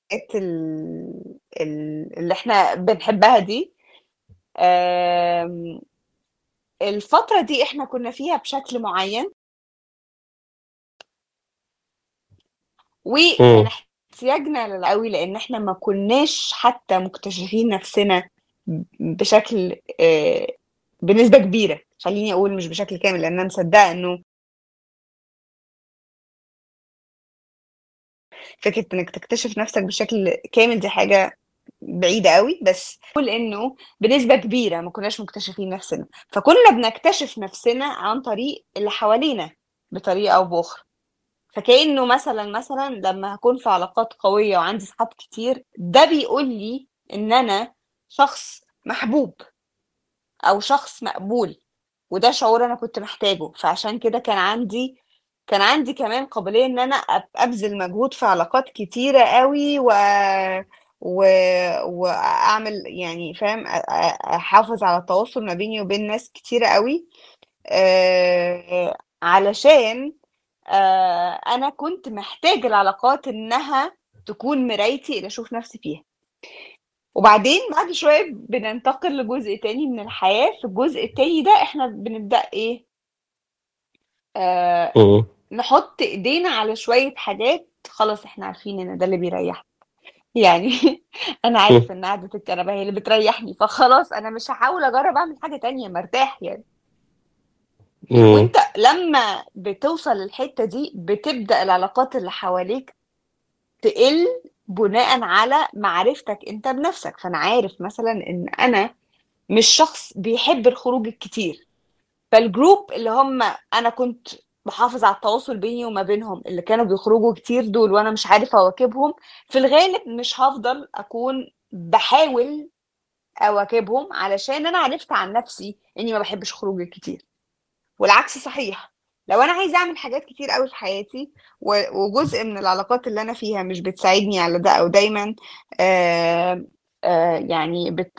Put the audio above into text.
ال ال اللي إحنا بنحبها دي آمم، الفترة دي إحنا كنا فيها بشكل معيّن. وكان إمم. احتياجنا لل أوي لإن إحنا ما كناش حتى مكتشفين نفسنا ب بشكل آآ، بنسبة كبيرة، خلّيني أقول مش بشكل كامل، لإن أنا مصدقة إنه فكرة إنك تكتشف نفسك بشكل كامل دي حاجة بعيدة أوي، بس باقول إنه بنسبة كبيرة ما كناش مكتشفين نفسنا، فكنا بنكتشف نفسنا عن طريق اللي حوالينا بطريقة أو بأخرى. فكأنه مثلًا، مثلًا لمّا هاكون في علاقات قوية وعندي صحاب كتير، ده بيقول لي إن أنا شخص محبوب أو شخص مقبول، وده شعور أنا كنت محتاجه، فعشان كده كان عندي كان عندي كمان قابلية إن أنا أب أبذل مجهود في علاقات كتيرة أوي و و وأعمل يعني فاهم، أ أ أحافظ على التواصل ما بيني وبين ناس كتيرة أوي، آآ، علشان آآ، أنا كنت محتاجة العلاقات إنها تكون مرايتي اللي أشوف نفسي فيها. وبعدين بعد شوية بننتقل لجزء تاني من الحياة، في الجزء التاني ده إحنا بنبدأ إيه آآ، إمم. نحط إيدينا على شوية حاجات خلاص إحنا عارفين إن ده اللي بيريحنا، يعني أنا عارف إمم. إن قعدة الكنبة هي اللي بتريحني، فخلاص أنا مش هاحاول أجرّب أعمل حاجة تانية، ما ارتاح يعني. إمم. وأنت لمّا بتوصل للحتة دي، بتبدأ العلاقات اللي حواليك تقِل بناءً على معرفتك أنت بنفسك، فأنا عارف مثلًا إن أنا مش شخص بيحب الخروج الكتير، فالgroup اللي هم أنا كنت باحافظ على التواصل بيني وما بينهم، اللي كانوا بيخرجوا كتير دول وأنا مش عارف أواكبهم، في الغالب مش هافضل أكون باحاول أواكبهم، علشان أنا عرفت عن نفسي إني ما باحبش الخروج الكتير. والعكس صحيح، لو أنا عايزة أعمل حاجات كتير أوي في حياتي و وجزء من العلاقات اللي أنا فيها مش بتساعدني على ده أو دايمًا آآ، آآ، يعني بت